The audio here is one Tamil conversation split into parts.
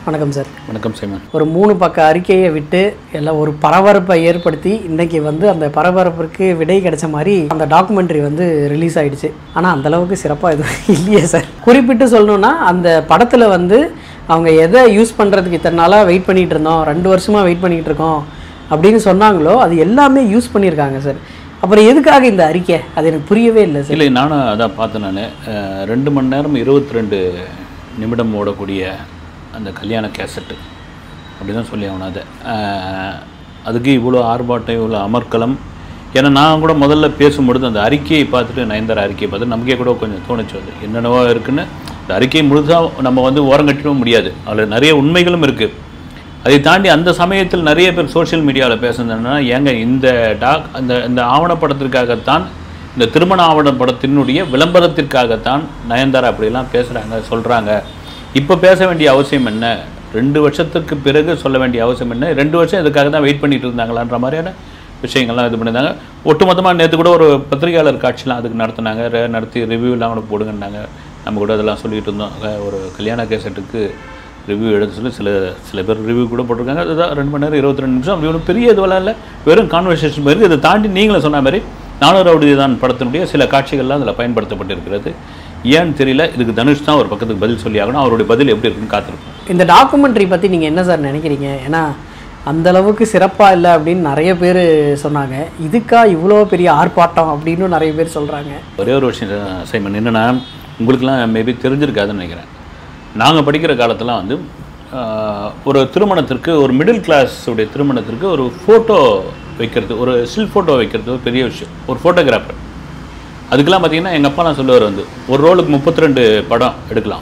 வணக்கம் சார் வணக்கம் சைமன் ஒரு மூணு பக்க அறிக்கையை விட்டு எல்லாம் ஒரு பரபரப்பை ஏற்படுத்தி இன்னைக்கு வந்து அந்த பரபரப்பிற்கு விடை கிடைச்ச மாதிரி அந்த டாக்குமெண்ட்ரி வந்து ரிலீஸ் ஆயிடுச்சு ஆனால் அந்த அளவுக்கு சிறப்பாக எதுவும் இல்லையே சார் குறிப்பிட்டு சொல்லணும்னா அந்த படத்தில் வந்து அவங்க எதை யூஸ் பண்ணுறதுக்கு இத்தனை நாளாக வெயிட் பண்ணிகிட்டு இருந்தோம் ரெண்டு வருஷமாக வெயிட் பண்ணிகிட்டு இருக்கோம் அப்படின்னு சொன்னாங்களோ அது எல்லாமே யூஸ் பண்ணியிருக்காங்க சார் அப்புறம் எதுக்காக இந்த அறிக்கை அது எனக்கு புரியவே இல்லை சார் இல்லை நானும் அதான் பார்த்தேன் நான் ரெண்டு மணி நேரம் இருபத்தி ரெண்டு நிமிடம் ஓடக்கூடிய அந்த கல்யாண கேசட்டு அப்படி தான் சொல்லி ஆகணும் அதை அஹ், அதுக்கு இவ்வளோ ஆர்ப்பாட்டம் இவ்வளோ அமர்க்கலம் ஏன்னா நான் கூட முதல்ல பேசும்பொழுது அந்த அறிக்கையை பார்த்துட்டு நயன்தாரா அறிக்கையை பார்த்து நமக்கே கூட கொஞ்சம் தோணுச்சு அது என்னென்னவோ இருக்குன்னு இந்த அறிக்கையை முழுசாக நம்ம வந்து ஓரங்கட்டிடவும் முடியாது அதில் நிறைய உண்மைகளும் இருக்குது அதை தாண்டி அந்த சமயத்தில் நிறைய பேர் சோஷியல் மீடியாவில் பேசுனதுன்னா ஏங்க இந்த டாக் அந்த இந்த ஆவணப்படத்திற்காகத்தான் இந்த திருமண ஆவணப்படத்தினுடைய விளம்பரத்திற்காகத்தான் நயன்தாரா அப்படிலாம் பேசுகிறாங்க சொல்கிறாங்க இப்போ பேச வேண்டிய அவசியம் என்ன ரெண்டு வருஷத்துக்கு பிறகு சொல்ல வேண்டிய அவசியம் என்ன ரெண்டு வருஷம் இதுக்காக தான் வெயிட் பண்ணிட்டு இருந்தாங்களான்ற மாதிரியான விஷயங்கள்லாம் இது பண்ணியிருந்தாங்க ஒட்டுமொத்தமாக நேற்று கூட ஒரு பத்திரிகையாளர் காட்சிலாம் அதுக்கு நடத்துனாங்க re- நடத்தி ரிவ்யூலாம் கூட போடுங்கன்னாங்க நம்ம கூட அதெல்லாம் சொல்லிட்டு இருந்தோம் அஹ் ஒரு கல்யாண கேசட்டுக்கு ரிவ்யூ எடுக்க சொல்லி சில சில பேர் ரிவ்யூ கூட போட்டிருக்காங்க அதுதான் ரெண்டு மணி நேரம் இருபத்தி ரெண்டு நிமிஷம் அப்படி ஒன்றும் பெரிய இதுவெல்லாம் இல்லை வெறும் கான்வர்சேஷன் மாதிரி இதை தாண்டி நீங்களும் சொன்ன மாதிரி நானூறு ரவுடி தான் படத்தினுடைய சில காட்சிகள்லாம் அதில் பயன்படுத்தப்பட்டிருக்கிறது ஏன்னு தெரியல இதுக்கு தனுஷ் தான் ஒரு பக்கத்துக்கு பதில் சொல்லி ஆகணும் அவருடைய பதில் எப்படி இருக்குன்னு காத்திருப்போம் இந்த டாக்குமெண்ட்ரி பற்றி நீங்கள் என்ன சார் நினைக்கிறீங்க ஏன்னா அந்த அளவுக்கு சிறப்பாக இல்லை அப்படின்னு நிறைய பேர் சொன்னாங்க இதுக்கா இவ்வளோ பெரிய ஆர்ப்பாட்டம் அப்படின்னு நிறைய பேர் சொல்கிறாங்க ஒரே ஒரு விஷயம் சைமன் என்னென்னா உங்களுக்கெல்லாம் மேபி தெரிஞ்சிருக்காதுன்னு நினைக்கிறேன் நாங்கள் படிக்கிற காலத்தில் வந்து ஆஹ், ஒரு திருமணத்திற்கு ஒரு மிடில் கிளாஸ் உடைய திருமணத்திற்கு ஒரு ஃபோட்டோ வைக்கிறது ஒரு ஸ்டில் ஃபோட்டோ வைக்கிறது ஒரு பெரிய விஷயம் ஒரு ஃபோட்டோகிராஃபர் அதுக்கெல்லாம் பார்த்தீங்கன்னா எங்கள் அப்பாலாம் சொல்லுவார் வந்து ஒரு ரோலுக்கு முப்பத்தி ரெண்டு படம் எடுக்கலாம்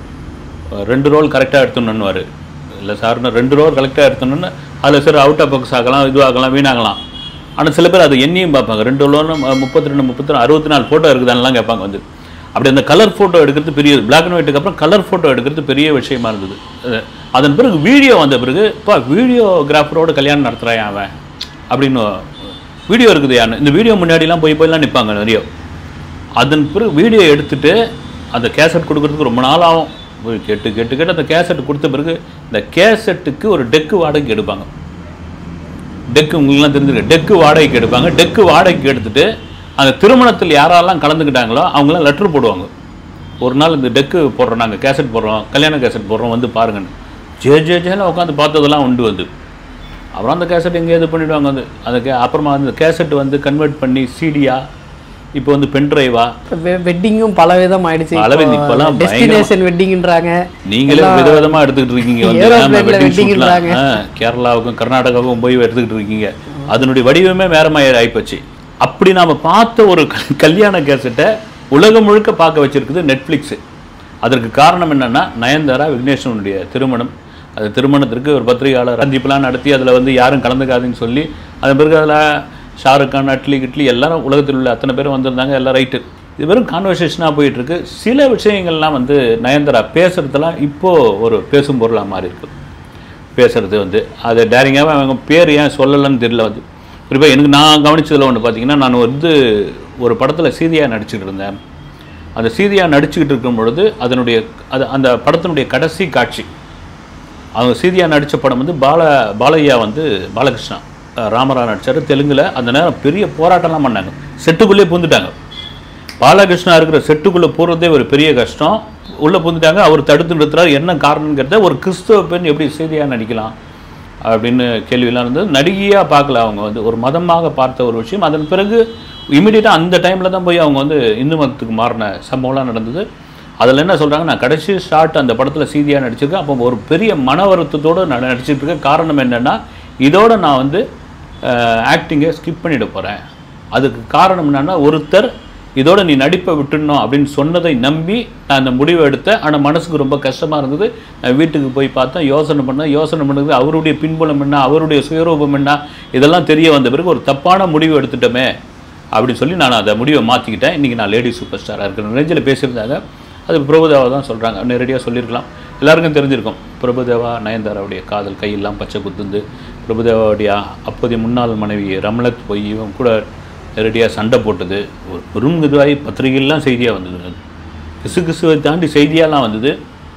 ரெண்டு ரோல் கரெக்டாக எடுத்துடணுன்னு இல்லை சார்னு ரெண்டு ரோல் கரெக்டாக எடுத்தணுன்னு அதில் சார் அவுட் ஆஃப் பாக்ஸ் ஆகலாம் இது ஆகலாம் வீணாகலாம் ஆனால் சில பேர் அதை எண்ணியும் பார்ப்பாங்க ரெண்டு ரோலும் முப்பத்தி ரெண்டு முப்பத்தி ரெண்டு அறுபத்தி நாலு ஃபோட்டோ இருக்குதான்லாம் கேட்பாங்க வந்து அப்படி அந்த கலர் ஃபோட்டோ எடுக்கிறது பெரிய பிளாக் அண்ட் ஒயிட்டுக்கு அப்புறம் கலர் ஃபோட்டோ எடுக்கிறது பெரிய விஷயமா இருந்தது அது- அதன் பிறகு வீடியோ வந்த பிறகு இப்போ வீடியோகிராஃபரோட கல்யாணம் நடத்துகிறான் அவன் அப்படின்னு வீடியோ இருக்குது யாருன்னு இந்த வீடியோ முன்னாடிலாம் போய் போய்லாம் நிற்பாங்க நிறைய அதன் பிறகு வீடியோ எடுத்துட்டு அந்த கேசட் கொடுக்கறதுக்கு ரொம்ப நாள் ஆகும் போய் கேட்டு கேட்டு கேட்டு அந்த கேசட் கொடுத்த பிறகு இந்த கேசட்டுக்கு ஒரு டெக்கு வாடகைக்கு எடுப்பாங்க டெக்கு உங்களுக்குலாம் தெரிஞ்சிருக்கு டெக்கு வாடகைக்கு எடுப்பாங்க டெக்கு வாடகைக்கு எடுத்துட்டு அந்த திருமணத்தில் யாரெல்லாம் கலந்துக்கிட்டாங்களோ அவங்களாம் லெட்டர் போடுவாங்க ஒரு நாள் இந்த டெக்கு போடுறோம் நாங்கள் கேசட் போடுறோம் கல்யாண கேசட் போடுறோம் வந்து பாருங்கன்னு ஜே ஜே ஜேன்னு உட்காந்து பார்த்ததெல்லாம் உண்டு வந்து அப்புறம் அந்த கேசட் எங்கேயோ இது பண்ணிவிடுவாங்க வந்து அந்த கே அப்புறமா அந்த கேசட் வந்து கன்வெர்ட் பண்ணி சிடியா இப்போ வந்து பென்ட்ரைவா வெட்டிங்கும் பல விதம் ஆயிடுச்சு பல விதம், இப்பெல்லாம் டெஸ்டினேஷன் வெட்டிங்ன்றாங்க நீங்களே விதவிதமா எடுத்துக்கிட்டு இருக்கீங்க வந்து Aeroplane ஆமா, ல wedding wedding shootலாம். ன்றாங்க. ஆ, கேரளாவுக்கும் கர்நாடகாவுக்கும் போய் எடுத்துக்கிட்டு இருக்கீங்க அதனுடைய வடிவமே வேற மாதிரி ஆயிப்போச்சு அப்படி நாம பார்த்த ஒரு கல்- கல்யாண கேசட்டை உலகம் முழுக்க பார்க்க வச்சிருக்குது நெட்ஃப்ளிக்ஸ் அதற்கு காரணம் என்னன்னா நயன்தாரா விக்னேஸ்வரனுடைய திருமணம் அது திருமணத்திற்கு ஒரு பத்திரிகையாளர் சந்திப்புலாம் நடத்தி அதில் வந்து யாரும் கலந்துக்காதுன்னு சொல்லி அதன் பிறகு அதில் ஷாருக் கான் அட்லி கிட்லி எல்லாரும் உலகத்தில் உள்ள அத்தனை பேரும் வந்திருந்தாங்க எல்லாம் ரைட்டு இது வெறும் கான்வர்சேஷனாக போயிட்டு இருக்கு சில விஷயங்கள்லாம் வந்து நயன்தாரா பேசுறதெல்லாம் இப்போ ஒரு பேசும் பொருளாக மாறி இருக்கு பேசுறது வந்து அது டேரிங்காகவே அவங்க பேர் ஏன் சொல்லலைன்னு தெரியல வந்து குறிப்பாக எனக்கு நான் கவனிச்சதில் ஒன்று பார்த்தீங்கன்னா நான் வந்து ஒரு படத்தில் சீதையாக நடிச்சுக்கிட்டு இருந்தேன் அந்த சீதையாக நடிச்சுக்கிட்டு இருக்கும் பொழுது அதனுடைய அது அந்த படத்தினுடைய கடைசி காட்சி அவங்க சீதையாக நடித்த படம் வந்து பால பாலையா வந்து பாலகிருஷ்ணா அஹ் ராமரா நடிச்சாரு தெலுங்குல அந்த நேரம் பெரிய போராட்டம்லாம் பண்ணாங்க செட்டுக்குள்ளே பூந்துட்டாங்க பாலகிருஷ்ணா இருக்கிற செட்டுக்குள்ளே போகிறதே ஒரு பெரிய கஷ்டம் உள்ளே பூந்துட்டாங்க அவர் தடுத்து நிறுத்துறாரு என்ன காரணங்கிறத ஒரு கிறிஸ்தவ பெண் எப்படி செய்தியாக நடிக்கலாம் அப்படின்னு கேள்வியெல்லாம் இருந்தது நடிகையாக பார்க்கல அவங்க வந்து ஒரு மதமாக பார்த்த ஒரு விஷயம் அதன் பிறகு இமீடியட்டாக அந்த டைமில் தான் போய் அவங்க வந்து இந்து மதத்துக்கு மாறின சம்பவம்லாம் நடந்தது அதில் என்ன சொல்கிறாங்க நான் கடைசி ஷாட் அந்த படத்தில் சீதியாக நடிச்சிருக்கேன் அப்போ ஒரு பெரிய மன வருத்தத்தோடு நான் நடிச்சிட்டு இருக்கேன் காரணம் என்னென்னா இதோட நான் வந்து ஆக்டிங்கை ஸ்கிப் பண்ணிட போகிறேன் அதுக்கு காரணம் என்னன்னா ஒருத்தர் இதோட நீ நடிப்பை விட்டுடணும் அப்படின்னு சொன்னதை நம்பி நான் அந்த முடிவை எடுத்தேன் ஆனால் மனசுக்கு ரொம்ப கஷ்டமாக இருந்தது நான் வீட்டுக்கு போய் பார்த்தேன் யோசனை பண்ணேன் யோசனை பண்ணது அவருடைய பின்புலம் என்ன அவருடைய சுயரூபம் என்ன இதெல்லாம் தெரிய வந்த பிறகு ஒரு தப்பான முடிவு எடுத்துட்டோமே அப்படின்னு சொல்லி நான் அதை முடிவை மாற்றிக்கிட்டேன் இன்றைக்கி நான் லேடி சூப்பர் ஸ்டாராக இருக்கிற ரேஞ்சில் பேசியிருந்தாங்க அது பிரபுதேவா தான் சொல்கிறாங்க நேரடியாக சொல்லியிருக்கலாம் எல்லாருக்கும் தெரிஞ்சிருக்கும் பிரபுதேவா நயன்தாராவுடைய காதல் கையெல்லாம் பச்சை குத்துந்து பிரபுதேவாவுடைய அப்போதைய முன்னாள் மனைவி ரமலத் போய் இவன் கூட நேரடியாக சண்டை போட்டது ஒரு பெரும் இதுவாகி பத்திரிகையெல்லாம் செய்தியாக வந்தது அது கிசு கிசுவை தாண்டி செய்தியாலாம் வந்தது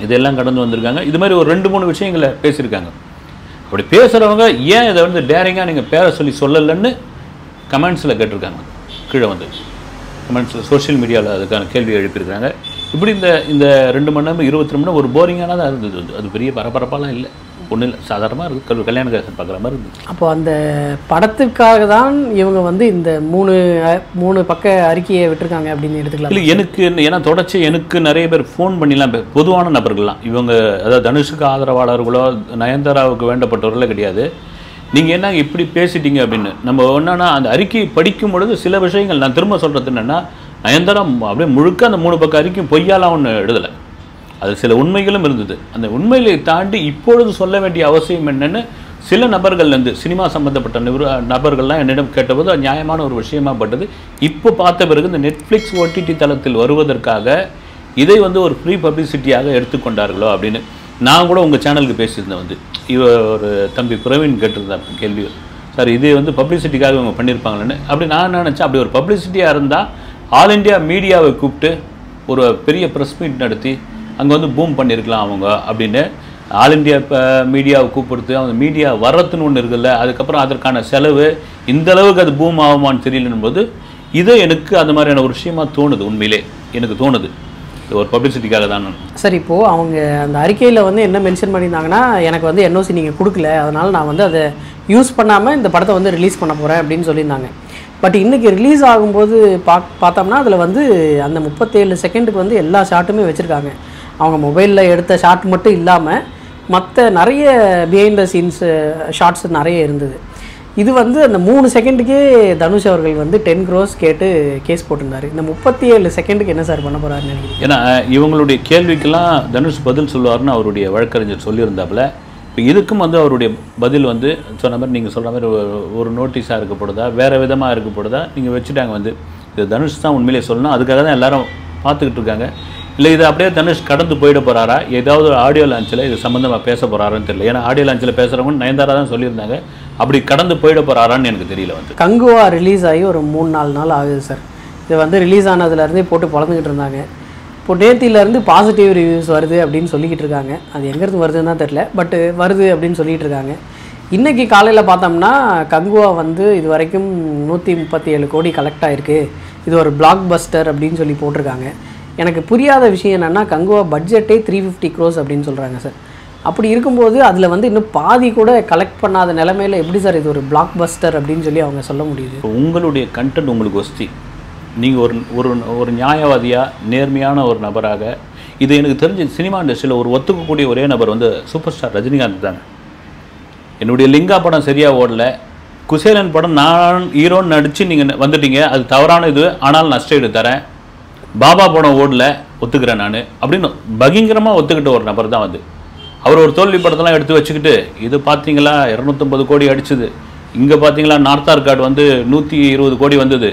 இதெல்லாம் கடந்து வந்திருக்காங்க இது மாதிரி ஒரு ரெண்டு மூணு விஷயங்களை பேசியிருக்காங்க அப்படி பேசுகிறவங்க ஏன் இதை வந்து டேரிங்காக நீங்கள் பேரை சொல்லி சொல்லலைன்னு கமெண்ட்ஸில் கேட்டிருக்காங்க கீழே வந்து கமெண்ட்ஸில் சோஷியல் மீடியாவில் அதுக்கான கேள்வி எழுப்பியிருக்காங்க இப்படி இந்த இந்த ரெண்டு மணி நேரம் இருபத்தி ரெண்டு மணி நேரம் ஒரு போரிங்கானதாக இருந்தது அது. அது பெரிய பரபரப்பாலாம் இல்லை ஒன்றும் இல்லை சாதாரணமாக இருக்குது கல் கல்யாண கேசட் பார்க்குற மாதிரி இருந்துச்சு அப்போ அந்த படத்துக்காக தான் இவங்க வந்து இந்த மூணு அஹ், மூணு பக்க அறிக்கையை விட்டிருக்காங்க அப்படின்னு எடுத்துக்கலாம் இல்லை எனக்கு என்ன- ஏன்னா தொடர்ச்சி எனக்கு நிறைய பேர் ஃபோன் பண்ணிலாம் பே- பொதுவான நபர்கள்லாம் இவங்க அதாவது தனுஷுக்கு ஆதரவாளர்களோ நயன்தாராவுக்கு வேண்டப்பட்டவர்களோ கிடையாது நீங்கள் என்ன இப்படி பேசிட்டீங்க அப்படின்னு நம்ம என்னன்னா அந்த அறிக்கையை படிக்கும் பொழுது சில விஷயங்கள் நான் திரும்ப சொல்கிறது என்னென்னா நயன்தாரா மு- அப்படியே முழுக்க அந்த மூணு பக்கம் அறிக்கையும் பொய்யாலாம் ஒன்று எழுதலை அது சில உண்மைகளும் இருந்தது அந்த உண்மைகளை தாண்டி இப்பொழுது சொல்ல வேண்டிய அவசியம் என்னன்னு சில நபர்கள்லேருந்து சினிமா சம்பந்தப்பட்ட நிபுர நபர்கள்லாம் என்னிடம் கேட்டபோது அது நியாயமான ஒரு விஷயமா பட்டது இப்போ பார்த்த பிறகு இந்த நெட்ஃப்ளிக்ஸ் ஓடிடி தளத்தில் வருவதற்காக இதை வந்து ஒரு ஃப்ரீ பப்ளிசிட்டியாக எடுத்துக்கொண்டார்களோ அப்படின்னு நான் கூட உங்கள் சேனலுக்கு பேசியிருந்தேன் வந்து இவ ஒரு தம்பி பிரவீன் கேட்டிருந்தார் கேள்வி சார் இது வந்து பப்ளிசிட்டிக்காக இவங்க பண்ணியிருப்பாங்களேன்னு அப்படி நான் நினச்சேன் அப்படி ஒரு பப்ளிசிட்டியாக இருந்தால் ஆல் இந்தியா மீடியாவை கூப்பிட்டு ஒரு பெரிய ப்ரெஸ் மீட் நடத்தி அங்கே வந்து பூம் பண்ணியிருக்கலாம் அவங்க அப்படின்னு ஆல் இந்தியா இப்போ மீடியாவை கூப்பிடுத்து அவங்க மீடியா வர்றதுன்னு ஒன்று இருக்குல்ல அதுக்கப்புறம் அதற்கான செலவு இந்த அளவுக்கு அது பூம் ஆகுமான்னு தெரியலன்னும் போது இது எனக்கு அந்த மாதிரியான ஒரு விஷயமா தோணுது உண்மையிலே எனக்கு தோணுது இது ஒரு பப்ளிசிட்டிக்காக தான் சார் இப்போது அவங்க அந்த அறிக்கையில் வந்து என்ன மென்ஷன் பண்ணியிருந்தாங்கன்னா எனக்கு வந்து என்ஓசி நீங்கள் கொடுக்கல அதனால் நான் வந்து அதை யூஸ் பண்ணாமல் இந்த படத்தை வந்து ரிலீஸ் பண்ண போகிறேன் அப்படின்னு சொல்லியிருந்தாங்க பட் இன்றைக்கி ரிலீஸ் ஆகும்போது பா பார்த்தோம்னா அதில் வந்து அந்த முப்பத்தேழு செகண்டுக்கு வந்து எல்லா ஷாட்டுமே வச்சுருக்காங்க அவங்க மொபைலில் எடுத்த ஷாட் மட்டும் இல்லாமல் மற்ற நிறைய பிஹைண்ட் த சீன்ஸ் ஷார்ட்ஸ் நிறைய இருந்தது இது வந்து அந்த மூணு செகண்டுக்கே தனுஷ் அவர்கள் வந்து டென் க்ரோஸ் கேட்டு கேஸ் போட்டிருந்தாரு இந்த முப்பத்தி ஏழு செகண்டுக்கு என்ன சார் பண்ண போகிறாருன்னு நினைக்கிறீங்க ஏன்னா இவங்களுடைய கேள்விக்கெல்லாம் தனுஷ் பதில் சொல்லுவார்னு அவருடைய வழக்கறிஞர் சொல்லியிருந்தாப்புல இப்போ இதுக்கும் வந்து அவருடைய பதில் வந்து சொன்ன மாதிரி நீங்கள் சொல்கிற மாதிரி ஒரு- ஒரு நோட்டீஸாக இருக்கப்படுதா வேறு விதமாக இருக்கப்படுதா நீங்கள் வச்சுட்டாங்க வந்து இது தனுஷ் தான் உண்மையிலே சொல்லணும் அதுக்காக தான் எல்லாரும் பார்த்துக்கிட்டு இருக்காங்க இல்லை இது அப்படியே தனுஷ் கடந்து போயிட போகிறாரா ஏதாவது ஒரு ஆடியோ லான்ச்சில் இது சம்மந்தமாக பேச போகிறாரான்னு தெரியல ஏன்னா ஆடியோ லான்ச்சில் பேசுகிறவங்க நயன்தாரா தான் சொல்லியிருந்தாங்க அப்படி கடந்து போயிட போகிறாரான்னு எனக்கு தெரியல வந்து கங்குவா ரிலீஸ் ஆகி ஒரு மூணு நாலு நாள் ஆகுது சார் இது வந்து ரிலீஸ் ஆனதுலேருந்தே போட்டு பொழந்துக்கிட்டு இருந்தாங்க இப்போ நேத்தியிலேருந்து பாசிட்டிவ் ரிவ்யூஸ் வருது அப்படின்னு சொல்லிக்கிட்டு இருக்காங்க அது எங்கேருந்து வருதுன்னு தான் தெரில பட் வருது அப்படின்னு சொல்லிட்டு இருக்காங்க இன்றைக்கி காலையில் பார்த்தோம்னா கங்குவா வந்து இது வரைக்கும் நூற்றி முப்பத்தி ஏழு கோடி கலெக்ட் ஆயிருக்கு இது ஒரு பிளாக் பஸ்டர் அப்படின்னு சொல்லி போட்டிருக்காங்க எனக்கு புரியாத விஷயம் என்னென்னா கங்குவா பட்ஜெட்டே த்ரீ ஃபிஃப்டி க்ரோஸ் அப்படின்னு சொல்கிறாங்க சார் அப்படி இருக்கும்போது அதில் வந்து இன்னும் பாதி கூட கலெக்ட் பண்ணாத நிலமையில எப்படி சார் இது ஒரு பிளாக் பஸ்டர் அப்படின்னு சொல்லி அவங்க சொல்ல முடியுது இப்போ உங்களுடைய கண்டென்ட் உங்களுக்கு ஒஸ்தி நீங்கள் ஒரு ஒரு ஒரு நியாயவாதியாக நேர்மையான ஒரு நபராக இது எனக்கு தெரிஞ்ச சினிமா இண்டஸ்ட்ரியில் ஒரு ஒத்துக்கக்கூடிய ஒரே நபர் வந்து சூப்பர் ஸ்டார் ரஜினிகாந்த் தாங்க என்னுடைய லிங்கா படம் சரியாக ஓடல குசேலன் படம் நான் ஹீரோன்னு நடித்து நீங்கள் வந்துட்டீங்க அது தவறான இது ஆனால் நஷ்ட ஈடு தரேன் பாபா படம் ஓடல ஒத்துக்கிறேன் நான் அப்படின்னு பகிங்கரமாக ஒத்துக்கிட்ட ஒரு நபர் தான் வந்து அவர் ஒரு தோல்வி படத்தெல்லாம் எடுத்து வச்சுக்கிட்டு இது பார்த்தீங்களா இரநூத்தம்பது கோடி அடிச்சுது இங்கே பார்த்தீங்களா நார்த் ஆர்காட் வந்து நூற்றி இருபது கோடி வந்தது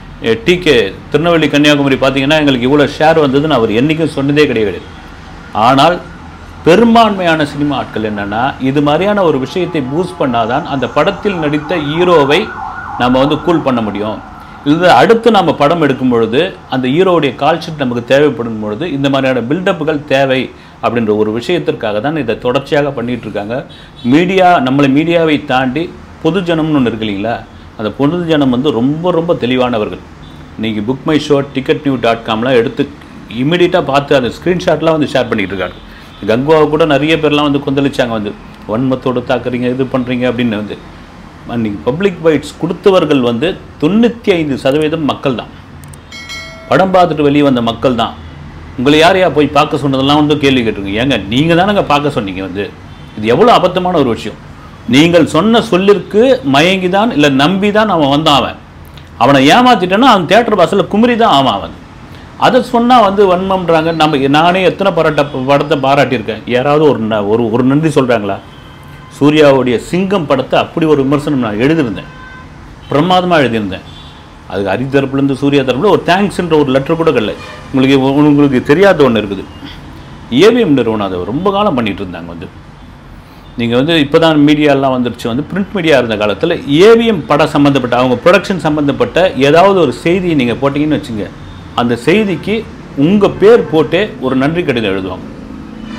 டிகே திருநெல்வேலி கன்னியாகுமரி பார்த்தீங்கன்னா எங்களுக்கு இவ்வளோ ஷேர் வந்ததுன்னு அவர் என்றைக்கும் சொன்னதே கிடையாது ஆனால் பெரும்பான்மையான சினிமா ஆட்கள் என்னன்னா இது மாதிரியான ஒரு விஷயத்தை பூஸ்ட் பண்ணாதான் அந்த படத்தில் நடித்த ஹீரோவை நம்ம வந்து கூல் பண்ண முடியும் இது அடுத்து நம்ம படம் எடுக்கும் பொழுது அந்த ஹீரோவுடைய கால்ஷீட் நமக்கு தேவைப்படும் பொழுது இந்த மாதிரியான பில்டப்புகள் தேவை அப்படின்ற ஒரு விஷயத்திற்காக தான் இதை தொடர்ச்சியாக பண்ணிட்டு இருக்காங்க மீடியா நம்மளை மீடியாவை தாண்டி பொதுஜனம்னு ஒன்று இருக்கு இல்லைங்களா அந்த பொதுஜனம் வந்து ரொம்ப ரொம்ப தெளிவானவர்கள் இன்னைக்கு book my show ticket new dot காம்லாம் எடுத்து இமீடியட்டாக பார்த்து அந்த ஸ்க்ரீன்ஷாட்லாம் வந்து ஷேர் பண்ணிட்டு இருக்காங்க கங்குவாவை கூட நிறைய பேர்லாம் வந்து கொந்தளிச்சாங்க வந்து வன்மத்தோடு தாக்குறீங்க இது பண்ணுறீங்க அப்படின்னு வந்து அன்றைக்கி பப்ளிக் பைட்ஸ் கொடுத்தவர்கள் வந்து தொண்ணூற்றி ஐந்து சதவீதம் மக்கள் தான் படம் பார்த்துட்டு வெளியே வந்த மக்கள் தான் உங்களை யார் யார் போய் பார்க்க சொன்னதெல்லாம் வந்து கேள்வி கேட்டிருங்க ஏங்க நீங்கள் தானங்க பார்க்க சொன்னீங்க வந்து இது எவ்வளோ அபத்தமான ஒரு விஷயம் நீங்கள் சொன்ன சொல்லிற்கு மயங்கி தான் இல்லை நம்பி தான் அவன் வந்தான் அவன் அவனை ஏமாத்திட்டேன்னா அவன் தேட்டர் வாசலில் குமரி தான் ஆவான் அவன் அதை சொன்னால் வந்து வன்மம்ன்றாங்க நம்ம நானே எத்தனை பாராட்ட படத்தை பாராட்டியிருக்கேன் யாராவது ஒரு ந- ஒரு ஒரு நன்றி சொல்கிறாங்களா சூர்யாவுடைய சிங்கம் படத்தை அப்படி ஒரு விமர்சனம் நான் எழுதியிருந்தேன் பிரமாதமாக எழுதியிருந்தேன் அதுக்கு ஹரி தரப்புலேருந்து சூர்யா தரப்புல ஒரு தேங்க்ஸ்ன்ற ஒரு லெட்டர் கூட கிடையாது உங்களுக்கு உங்களுக்கு தெரியாத ஒன்று இருக்குது ஏவிஎம் நிறுவனம் அதை ரொம்ப காலம் பண்ணிட்டு இருந்தாங்க வந்து நீங்கள் வந்து இப்போ தான் மீடியாலாம் வந்துருச்சு வந்து பிரிண்ட் மீடியா இருந்த காலத்தில் ஏவிஎம் படம் சம்மந்தப்பட்ட அவங்க ப்ரொடக்ஷன் சம்மந்தப்பட்ட ஏதாவது ஒரு செய்தியை நீங்கள் போட்டிங்கன்னு வச்சுங்க அந்த செய்திக்கு உங்கள் பேர் போட்டே ஒரு நன்றி கடிதம் எழுதுவாங்க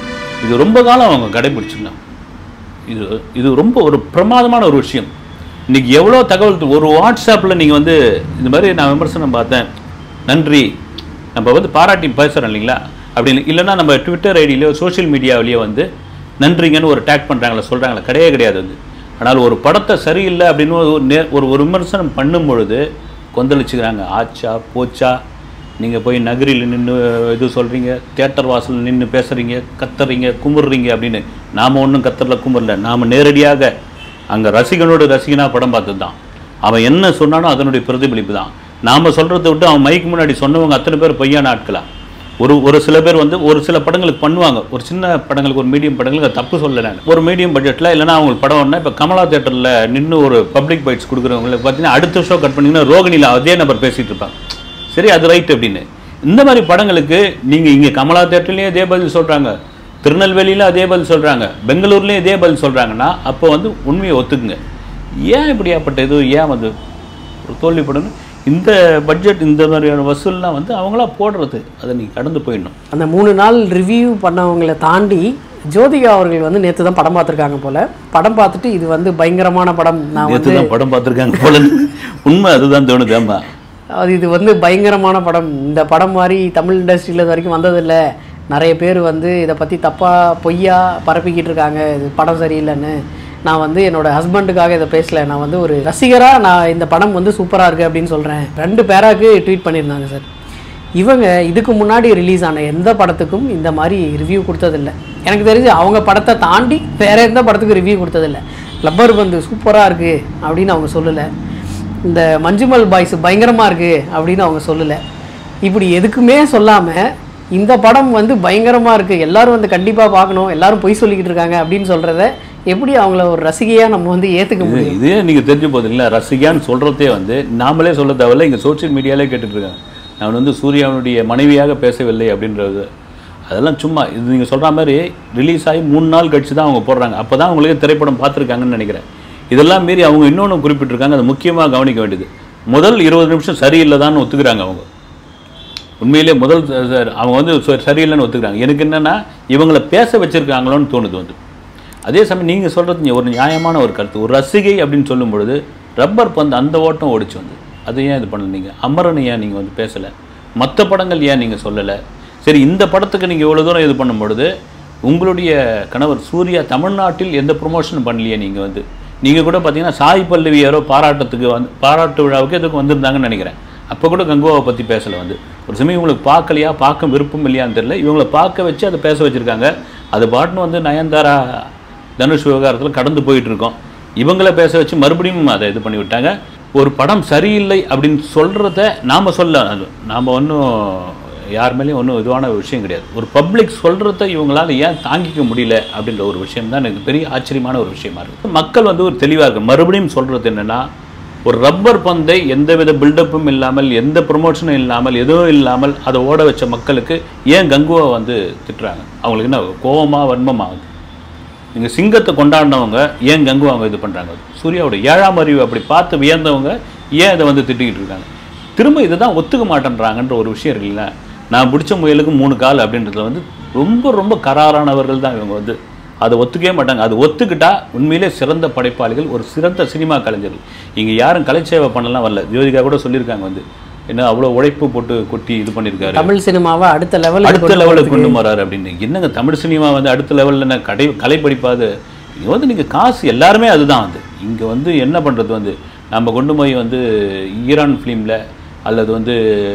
இது ரொம்ப காலம் அவங்க கடைபிடிச்சிருந்தாங்க இது இது ரொம்ப ஒரு பிரமாதமான ஒரு விஷயம் இன்னைக்கு எவ்வளோ தகவல் ஒரு வாட்ஸ்அப்பில் நீங்கள் வந்து இந்த மாதிரி நான் விமர்சனம் பார்த்தேன் நன்றி நம்ம வந்து பாராட்டி பேசுகிறோம் இல்லைங்களா அப்படின்னு இல்லைன்னா நம்ம ட்விட்டர் ஐடியிலையோ சோஷியல் மீடியாவிலேயோ வந்து நன்றிங்கன்னு ஒரு டேக் பண்ணுறாங்களா சொல்கிறாங்களா கிடையவே கிடையாது வந்து ஆனால் ஒரு படத்தை சரியில்லை அப்படின்னு ஒரு நே- ஒரு ஒரு விமர்சனம் பண்ணும் பொழுது கொந்தளிச்சுக்கிறாங்க ஆச்சா போச்சா நீங்கள் போய் நகரில் நின்று இது சொல்கிறீங்க தியேட்டர் வாசல் நின்று பேசுகிறீங்க கத்துறீங்க குமுறுறீங்க அப்படின்னு நாம் ஒன்றும் கத்தரில் குமுறல நாம் நேரடியாக அங்கே ரசிகனோட ரசிகனாக படம் பார்த்தது தான் அவன் என்ன சொன்னானோ அதனுடைய பிரதிபலிப்பு தான் நாம் சொல்கிறத விட்டு அவன் மைக்கு முன்னாடி சொன்னவங்க அத்தனை பேர் பொய்யான ஆட்களா ஒரு ஒரு சில பேர் வந்து ஒரு சில படங்களுக்கு பண்ணுவாங்க ஒரு சின்ன படங்களுக்கு ஒரு மீடியம் படங்களுக்கு அது தப்பு சொல்லலை நான் ஒரு மீடியம் பட்ஜெட்டில் இல்லைனா அவங்களுக்கு படம் ஒன்றா இப்போ கமலா தேட்டரில் நின்று ஒரு பப்ளிக் பைட்ஸ் கொடுக்குறவங்களுக்கு பார்த்தீங்கன்னா அடுத்த ஷோ கட் பண்ணிங்கன்னா ரோகிணியில் அதே நபர் பேசிகிட்டு இருப்பாங்க சரி அது ரைட் அப்படின்னு இந்த மாதிரி படங்களுக்கு நீங்கள் இங்கே கமலா தேட்டர்லேயும் இதே பதில் சொல்கிறாங்க திருநெல்வேலியில் அதே பதில் சொல்கிறாங்க பெங்களூர்லேயும் இதே பதில் சொல்கிறாங்கன்னா அப்போ வந்து உண்மையை ஒத்துக்குங்க ஏன் இப்படியாப்பட்ட இது ஏன் வந்து ஒரு தோல்வி படம்னு இந்த பட்ஜெட் இந்த மாதிரியான வசூல்லாம் வந்து அவங்களா போடுறது அதை நீங்கள் கடந்து போயிடணும் அந்த மூணு நாள் ரிவ்யூ பண்ணவங்களை தாண்டி ஜோதிகா அவர்கள் வந்து நேற்று தான் படம் பார்த்துருக்காங்க போல படம் பார்த்துட்டு இது வந்து பயங்கரமான படம் நான் வந்து நேற்று தான் படம் பார்த்துருக்காங்க போல உண்மை அதுதான் தோணுது ஆமா அது இது வந்து பயங்கரமான படம் இந்த படம் மாதிரி தமிழ் இண்டஸ்ட்ரியில் இது வரைக்கும் வந்ததில்லை நிறைய பேர் வந்து இதை பற்றி தப்பாக பொய்யா பரப்பிக்கிட்டு இருக்காங்க இது படம் சரியில்லைன்னு நான் வந்து என்னோட ஹஸ்பண்டுக்காக இதை பேசல நான் வந்து ஒரு ரசிகராக நான் இந்த படம் வந்து சூப்பராக இருக்குது அப்படின்னு சொல்கிறேன் ரெண்டு பேராக்கு ட்வீட் பண்ணியிருந்தாங்க சார் இவங்க இதுக்கு முன்னாடி ரிலீஸ் ஆன எந்த படத்துக்கும் இந்த மாதிரி ரிவ்யூ கொடுத்ததில்ல எனக்கு தெரிஞ்சு அவங்க படத்தை தாண்டி வேற எந்த படத்துக்கும் ரிவ்யூ கொடுத்ததில்ல லப்பர் பந்து சூப்பராக இருக்குது அப்படின்னு அவங்க சொல்லலை இந்த மஞ்சுமல் பாய்ஸ் பயங்கரமாக இருக்குது அப்படின்னு அவங்க சொல்லலை இப்படி எதுக்குமே சொல்லாமல் இந்த படம் வந்து பயங்கரமாக இருக்குது எல்லாரும் வந்து கண்டிப்பாக பார்க்கணும் எல்லாரும் பொய் சொல்லிக்கிட்டு இருக்காங்க அப்படின்னு சொல்கிறத எப்படி அவங்கள ஒரு ரசிகையாக நம்ம வந்து ஏற்றுக்க இது முடியும் இதே நீங்கள் தெரிஞ்சு போகுது இல்லை ரசிகான்னு சொல்கிறதே வந்து நாமளே சொல்ல தேவையில்ல இங்கே சோஷியல் மீடியாலே கேட்டுட்டு இருக்காங்க நான் வந்து சூர்யாவுடைய மனைவியாக பேசவில்லை அப்படின்றது அதெல்லாம் சும்மா இது நீங்கள் சொல்கிற மாதிரி ரிலீஸ் ஆகி மூணு நாள் கழிச்சு தான் அவங்க போடுறாங்க அப்போ தான் அவங்களுக்கு திரைப்படம் பார்த்துருக்காங்கன்னு நினைக்கிறேன் இதெல்லாம் மீறி அவங்க இன்னொன்று குறிப்பிட்டிருக்காங்க அது முக்கியமாக கவனிக்க வேண்டியது முதல் இருபது நிமிஷம் சரியில்லைதான்னு ஒத்துக்கிறாங்க அவங்க உண்மையிலே முதல் ச- ச- அவங்க வந்து ச- சரியில்லைன்னு ஒத்துக்கிறாங்க எனக்கு என்னென்னா இவங்களை பேச வச்சிருக்காங்களோன்னு தோணுது வந்து அதே சமயம் நீங்கள் சொல்கிறது ஒரு நியாயமான ஒரு கருத்து ஒரு ரசிகை அப்படின்னு சொல்லும் பொழுது ரப்பர் பந்து அந்த ஓட்டம் ஓடிச்சு வந்து அது ஏன் இது பண்ணல நீங்கள் அமரன் ஏன் நீங்கள் வந்து பேசலை மற்ற படங்கள் ஏன் நீங்கள் சொல்லலை சரி இந்த படத்துக்கு நீங்கள் இவ்வளோ தூரம் இது பண்ணும் பொழுது உங்களுடைய கணவர் சூர்யா தமிழ்நாட்டில் எந்த ப்ரொமோஷனும் பண்ணலையே நீங்கள் வந்து நீங்கள் கூட பார்த்தீங்கன்னா சாய் பல்லவி யாரோ பாராட்டத்துக்கு வந்து பாராட்டு விழாவுக்கு எதுக்கு வந்திருந்தாங்கன்னு நினைக்கிறேன் அப்போ கூட கங்குவாவை பற்றி பேசலை வந்து ஒரு சமயம் இவங்களுக்கு பார்க்கலையா பார்க்க விருப்பம் இல்லையான்னு தெரியல இவங்களை பார்க்க வச்சு அதை பேச வச்சுருக்காங்க அது பாட்டுன்னு வந்து நயன்தாரா தனுஷ் விவகாரத்தில் கடந்து போயிட்டு இருக்கோம் இவங்கள பேச வச்சு மறுபடியும் அதை இது பண்ணி விட்டாங்க ஒரு படம் சரியில்லை அப்படின்னு சொல்கிறத நாம் சொல்ல அது நாம் ஒன்றும் யார் மேலேயும் ஒன்றும் இதுவான விஷயம் கிடையாது ஒரு பப்ளிக் சொல்கிறத இவங்களால ஏன் தாங்கிக்க முடியல அப்படின்ற ஒரு விஷயம் தான் எனக்கு பெரிய ஆச்சரியமான ஒரு விஷயமா இருக்குது மக்கள் வந்து ஒரு தெளிவாக இருக்கு மறுபடியும் சொல்கிறது என்னென்னா ஒரு ரப்பர் பந்தை எந்தவித பில்டப்பும் இல்லாமல் எந்த ப்ரொமோஷனும் இல்லாமல் எதுவும் இல்லாமல் அதை ஓட வச்ச மக்களுக்கு ஏன் கங்குவை வந்து திட்டுறாங்க அவங்களுக்கு என்ன கோவமா வன்மமா வந்து நீங்கள் சிங்கத்தை கொண்டாடினவங்க ஏன் கங்கு அவங்க இது பண்ணுறாங்க சூர்யாவோட ஏழாம் அறிவு அப்படி பார்த்து வியந்தவங்க ஏன் இதை வந்து திட்டிக்கிட்டு இருக்காங்க திரும்ப இதை தான் ஒத்துக்க மாட்டேன்றாங்கன்ற ஒரு விஷயம் இருக்குல்ல நான் பிடிச்ச முயலுக்கு மூணு கால் அப்படின்றதுல வந்து ரொம்ப ரொம்ப கராரானவர்கள் தான் இவங்க வந்து அதை ஒத்துக்கவே மாட்டாங்க அது ஒத்துக்கிட்டா உண்மையிலே சிறந்த படைப்பாளிகள் ஒரு சிறந்த சினிமா கலைஞர்கள் இங்கே யாரும் கலைச்சேவை பண்ணலாம் வரல ஜோதிகா கூட சொல்லியிருக்காங்க வந்து என்ன அவ்வளோ உழைப்பு போட்டு கொட்டி இது பண்ணியிருக்காரு தமிழ் சினிமாவை அடுத்த லெவலுக்கு அடுத்த கொண்டு லெவலுக்கு போறதுக்கு கொண்டு வராரு அப்படின்னு என்னங்க தமிழ் சினிமா வந்து அடுத்த லெவலில் என்ன கடை கலை படிப்பாது இங்கே வந்து நீங்கள் காசு எல்லாருமே அதுதான் வந்து இங்கே வந்து என்ன பண்ணுறது வந்து நம்ம கொண்டு போய் வந்து ஈரான் ஃபிலிமில் அல்லது வந்து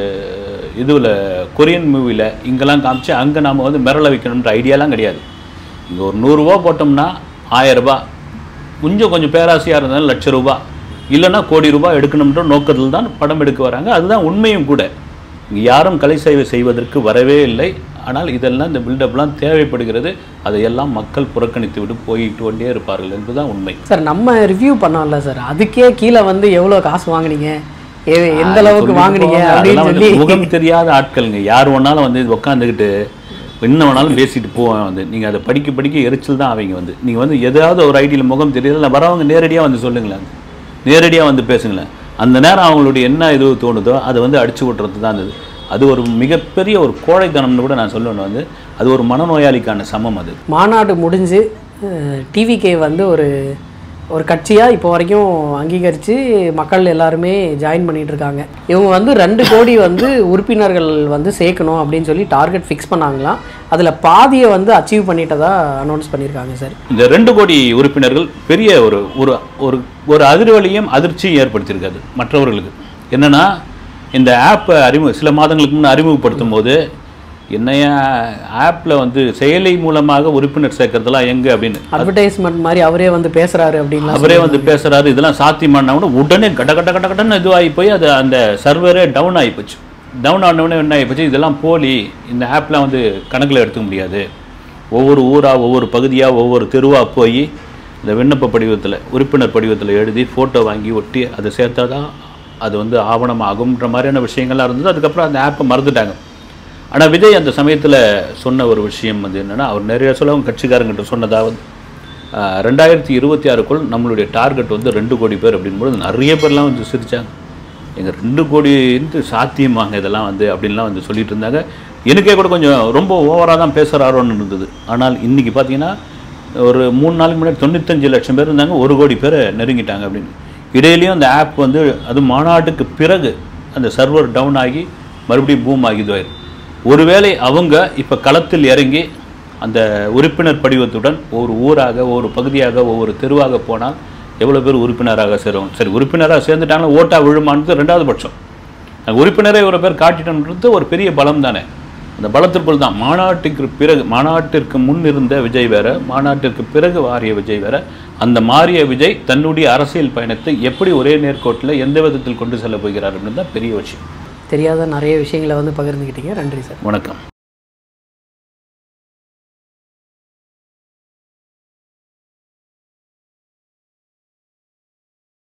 இதுவில் கொரியன் மூவியில் இங்கெல்லாம் காமிச்சு அங்கே நாம் வந்து மிரள வைக்கணுன்ற ஐடியாலாம் கிடையாது இங்கே ஒரு நூறுரூவா போட்டோம்னா ஆயரரூபா கொஞ்சம் கொஞ்சம் பேராசையாக இருந்தாலும் லட்ச ரூபா இல்லைன்னா கோடி ரூபாய் எடுக்கணுன்ற நோக்கத்தில் தான் படம் எடுக்க வராங்க அதுதான் உண்மையும் கூட இங்கே யாரும் கலை சேவை செய்வதற்கு வரவே இல்லை ஆனால் இதெல்லாம் இந்த பில்டப்லாம் தேவைப்படுகிறது அதையெல்லாம் மக்கள் புறக்கணித்து விட்டு போயிட்டு கொண்டே இருப்பார்கள் என்பதுதான் உண்மை சார் நம்ம ரிவ்யூ பண்ணோம்ல சார் அதுக்கே கீழே வந்து எவ்வளோ காசு வாங்குனீங்க எ- எந்த அது அளவுக்கு சொல்லிட்டு வாங்குனீங்க போவாங்க. அப்படின்னு அதெல்லாம் வந்து சொல்லி முகம் தெரியாத ஆட்களுங்க யார் வேணாலும் வந்து உட்காந்துக்கிட்டு என்ன வேணாலும் பேசிட்டு போவேன் வந்து நீங்கள் அதை படிக்க படிக்க எரிச்சல் தான் அவங்க வந்து நீங்கள் வந்து எதாவது ஒரு ஐடியில் முகம் தெரியல வரவங்க நேரடியாக வந்து சொல்லுங்களேன் நேரடியாக வந்து பேசுங்களேன் அந்த நேரம் அவங்களுடைய என்ன இது தோணுதோ அதை வந்து அடிச்சு விட்றது தான் இருந்தது அது ஒரு மிகப்பெரிய ஒரு கோழைத்தனம்னு கூட நான் சொல்லுவேன் வந்து அது ஒரு மனநோயாளிக்கான சமம் அது மாநாடு முடிஞ்சு டிவிகே வந்து ஒரு ஒரு கட்சியாக இப்போ வரைக்கும் அங்கீகரித்து மக்கள் எல்லாருமே ஜாயின் பண்ணிட்டு இருக்காங்க இவங்க வந்து ரெண்டு கோடி வந்து உறுப்பினர்கள் வந்து சேர்க்கணும் அப்படின்னு சொல்லி டார்கெட் ஃபிக்ஸ் பண்ணாங்களாம் அதில் பாதியை வந்து அச்சீவ் பண்ணிட்டதா அனௌன்ஸ் பண்ணியிருக்காங்க சார் இந்த ரெண்டு கோடி உறுப்பினர்கள் பெரிய ஒரு ஒரு ஒரு ஒரு அதிர்வலியும் அதிர்ச்சியும் ஏற்படுத்தியிருக்காது மற்றவர்களுக்கு என்னன்னா இந்த ஆப்பை அறிமுக சில மாதங்களுக்கு முன்னே அறிமுகப்படுத்தும் போது என்னையா ஆப்பில் வந்து செயலி மூலமாக உறுப்பினர் சேர்க்கறதெல்லாம் எங்கே அப்படின்னு அட்வர்டைஸ்மெண்ட் மாதிரி அவரே வந்து பேசுகிறாரு அப்படின்லாம் அவரே வந்து பேசுறாரு இதெல்லாம் சாத்தியமான உடனே கட கட கட கடன்னு இதுவாகி போய் அது அந்த சர்வரே டவுன் ஆகி போச்சு டவுன் ஆனவுடனே என்ன ஆகி போச்சு இதெல்லாம் போலி இந்த ஆப்லாம் வந்து கணக்கில் எடுத்துக்க முடியாது ஒவ்வொரு ஊராக ஒவ்வொரு பகுதியாக ஒவ்வொரு தெருவாக போய் இந்த விண்ணப்ப படிவத்தில் உறுப்பினர் படிவத்தில் எழுதி ஃபோட்டோ வாங்கி ஒட்டி அதை சேர்த்தா தான் அது வந்து ஆவணமாகும்ன்ற மாதிரியான விஷயங்கள்லாம் இருந்தது அதுக்கப்புறம் அந்த ஆப்பை மறந்துட்டாங்க ஆனால் விஜய் அந்த சமயத்தில் சொன்ன ஒரு விஷயம் வந்து என்னென்னா அவர் நிறைய சொல்லவும் கட்சிக்காரங்கிட்ட சொன்னதாவது ஆஹ், ரெண்டாயிரத்தி இருபத்தி ஆறுக்குள் நம்மளுடைய டார்கெட் வந்து ரெண்டு கோடி பேர் அப்படின்போது நிறைய பேர்லாம் வந்து சிரிச்சாங்க எங்கள் ரெண்டு கோடி இருந்து சாத்தியமாங்க இதெல்லாம் வந்து அப்படின்லாம் வந்து சொல்லிட்டு இருந்தாங்க எனக்கே கூட கொஞ்சம் ரொம்ப ஓவராக தான் பேசுகிறாரோன்னு இருந்தது ஆனால் இன்றைக்கி பார்த்தீங்கன்னா ஒரு மூணு நாளுக்கு முன்னாடி தொண்ணூத்தஞ்சு லட்சம் பேர் இருந்தாங்க ஒரு கோடி பேர் நெருங்கிட்டாங்க அப்படின்னு இடையிலையும் அந்த ஆப் வந்து அது மாநாட்டுக்கு பிறகு அந்த சர்வர் டவுன் ஆகி மறுபடியும் பூம் ஆகி இதுவாயிருக்கு ஒருவேளை அவங்க இப்போ களத்தில் இறங்கி அந்த உறுப்பினர் படிவத்துடன் ஒரு ஊராக ஒரு பகுதியாக ஒவ்வொரு தெருவாக போனால் எவ்வளோ பேர் உறுப்பினராக சேருவாங்க சரி உறுப்பினராக சேர்ந்துட்டாங்கன்னா ஓட்டா விழுமானது ரெண்டாவது பட்சம் அந்த உறுப்பினரை ஒரு பேர் காட்டிட்டோன்றது ஒரு பெரிய பலம் தானே அந்த பலத்திற்குள் தான் மாநாட்டுக்கு பிறகு மாநாட்டிற்கு முன் இருந்த விஜய் வேற மாநாட்டிற்கு பிறகு மாறிய விஜய் வேற அந்த மாறிய விஜய் தன்னுடைய அரசியல் பயணத்தை எப்படி ஒரே நேர்கோட்டில் எந்த விதத்தில் கொண்டு செல்ல போகிறார் அப்படின்னு தான் பெரிய விஷயம் தெரியாத நிறைய விஷயங்களை வந்து பகிர்ந்துக்கிட்டீங்க நன்றி சார் வணக்கம்